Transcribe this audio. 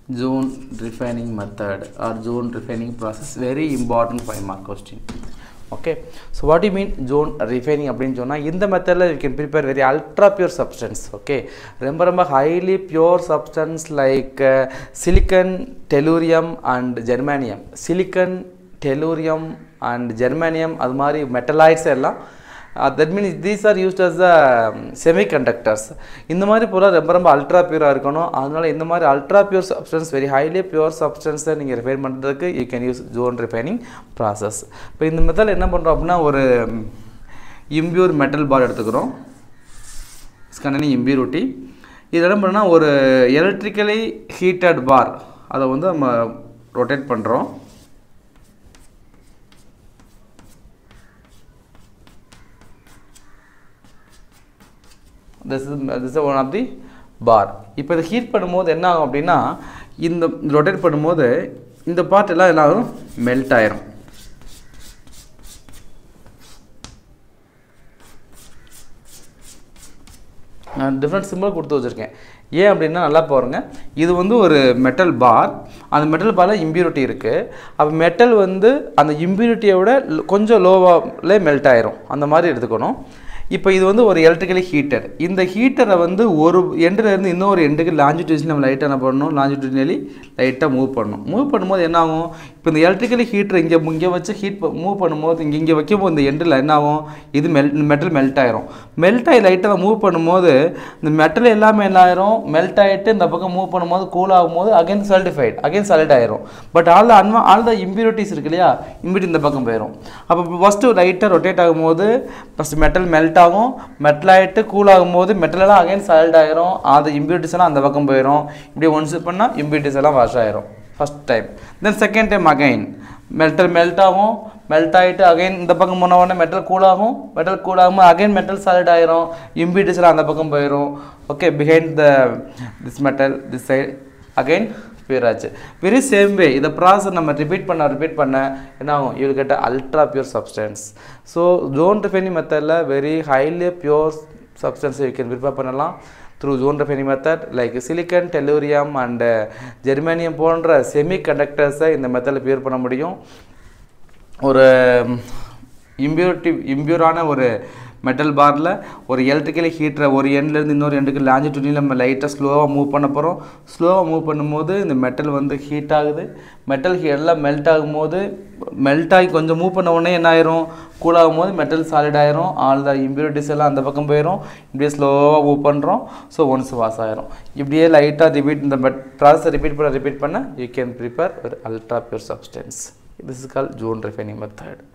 zone refining method or zone refining process very important five mark question okay so what do you mean zone refining அப்படின்னு சொன்னால் இந்த மெத்தடில் you can prepare very ultra pure substance okay ரொம்ப ரொம்ப highly pure substance like silicon tellurium and germanium silicon tellurium and germanium அது மாதிரி metalloids எல்லாம் that means these are used as the semiconductors இந்த மாதிரி பொருள் ரொம்ப ரொம்ப அல்ட்ரா பியூராக இருக்கணும் அதனால் இந்த மாதிரி ultra pure substance very highly pure சப்ஸ்டன்ஸை நீங்கள் ரிஃபைன் பண்ணுறதுக்கு you can use zone refining process இப்போ இந்த மெத்தட் என்ன பண்ணுறோம் அப்படின்னா ஒரு இம்பியூர் மெட்டல் பார் எடுத்துக்கிறோம் ஸ்கனனி இம்பியூரிட்டி இது என்ன பண்ணால் ஒரு எலக்ட்ரிக்கலி ஹீட்டட் பார் அதை வந்து நம்ம ரொட்டேட் பண்ணுறோம் this is this one of the bar இப்போ இதை ஹீட் பண்ணும்போது என்ன ஆகும் அப்படின்னா இந்த ரொட்டேட் பண்ணும்போது இந்த பார்ட் எல்லாம் என்ன ஆகும் மெல்ட் ஆயிரும் நான் டிஃப்ரெண்ட் சிம்பிள் கொடுத்து வச்சுருக்கேன் ஏன் அப்படின்னா நல்லா பாருங்க இது வந்து ஒரு மெட்டல் பார் அந்த மெட்டல் பாரில் இம்பியூரிட்டி இருக்குது அப்போ மெட்டல் வந்து அந்த இம்பியூரிட்டியை விட கொஞ்சம் லோவாகலே மெல்ட் ஆயிரும் அந்த மாதிரி எடுத்துக்கணும் இப்போ இது வந்து ஒரு எலக்ட்ரிக்கலி ஹீட்டர் இந்த ஹீட்டரை வந்து ஒரு எண்டுலேருந்து இன்னொரு எண்டுக்கு லாஞ்சிடியூஷன் நம்ம லைட்டாக என்ன பண்ணணும் லாஞ்சிடியூனலி லைட்டாக மூவ் பண்ணணும் மூவ் பண்ணும்போது என்ன ஆகும் இப்போ இந்த எலக்ட்ரிக்கலி ஹீட்டர் இங்கே இங்கே வச்சு ஹீட் மூவ் பண்ணும்போது இங்கே இங்கே வைக்கும்போது இந்த எண்டில் என்ன ஆகும் இது மெல் மெட்டல் மெல்ட் ஆயிரும் மெல்ட் ஆகி லைட்டாக மூவ் பண்ணும்போது இந்த மெட்டல் எல்லாமே என்ன ஆயிரும் மெல்ட் ஆகிட்டு இந்த பக்கம் மூவ் பண்ணும்போது கூல் ஆகும்போது அகைன் சால்டிஃபைட் அகைன் சாலிட் ஆயிரும் பட் ஆல் த அன்வா ஆல் த இம்பியூரிட்டிஸ் இருக்கு இல்லையா இம்பியூரிட்டி இந்த பக்கம் போயிடும் அப்போ ஃபஸ்ட்டு லைட்டாக ரொட்டேட் ஆகும்போது ஃபஸ்ட் மெட்டல் மெல்ட் ஆகும் மெட்டல் ஆகிட்டு கூல் ஆகும்போது மெட்டல் எல்லாம் அகைன் சால்ட் ஆயிரும் அது இம்பியூரிட்டிஸ் எல்லாம் அந்த பக்கம் போயிடும் இப்படி ஒன்ஸ் பண்ணால் இம்பியூரிட்டிஸ் எல்லாம் வாஷ் ஆயிரும் first time then second time again metal melt ஆகும் மெல்ட் ஆகிட்டு அகைன் இந்த பக்கம் போன உடனே மெட்டல் கூல் ஆகும் மெட்டல் கூல் ஆகும்போது அகைன் மெட்டல் சாலிட் ஆயிரும் இம்பியூரிட்டிஸ் எல்லாம் அந்த பக்கம் போயிடும் okay behind the this metal this side again pure ஆச்சு வெரி சேம் வே இதை ப்ராசஸ் நம்ம ரிப்பீட் பண்ண ரிப்பீட் பண்ண என்ன ஆகும் you get ultra pure substance so zone refining மெத்தடில் very highly pure சப்ஸ்டன்ஸை you can prepare பண்ணலாம் through zone refining method like silicon tellurium and germanium போன்ற செமி கண்டக்டர்ஸை இந்த மெத்தடில் பியூர் பண்ண முடியும் ஒரு இம்பியூரிட்டி இம்பியூரான ஒரு மெட்டல் பாரில் ஒரு எலக்ட்ரிக்கலி ஹீட்டரை ஒரு எண்ட்லேருந்து இன்னொரு எண்டுக்கு லாஞ்சிட்யூடில் நம்ம லைட்டாக ஸ்லோவாக மூவ் பண்ண போகிறோம் ஸ்லோவாக மூவ் பண்ணும்போது இந்த மெட்டல் வந்து ஹீட் ஆகுது மெட்டல் எல்லாம் மெல்ட் ஆகும்போது மெல்ட் ஆகி கொஞ்சம் மூவ் பண்ண உடனே என்ன ஆயிரும் கூல் ஆகும்போது மெட்டல் சாலிட் ஆயிரும் ஆல் த இம்பியூரிட்டிஸ் எல்லாம் அந்த பக்கம் போயிடும் இப்படியே ஸ்லோவாக மூவ் பண்ணுறோம் ஸோ ஒன்ஸ் வாஷ் ஆயிரும் இப்படியே லைட்டாக ரிப்பீட் இந்த ப்ராசஸை ரிப்பீட் பண்ண ரிப்பீட் பண்ண யூ கேன் ப்ரிப்பேர் ஒரு ultra pure substance this is call zone refining method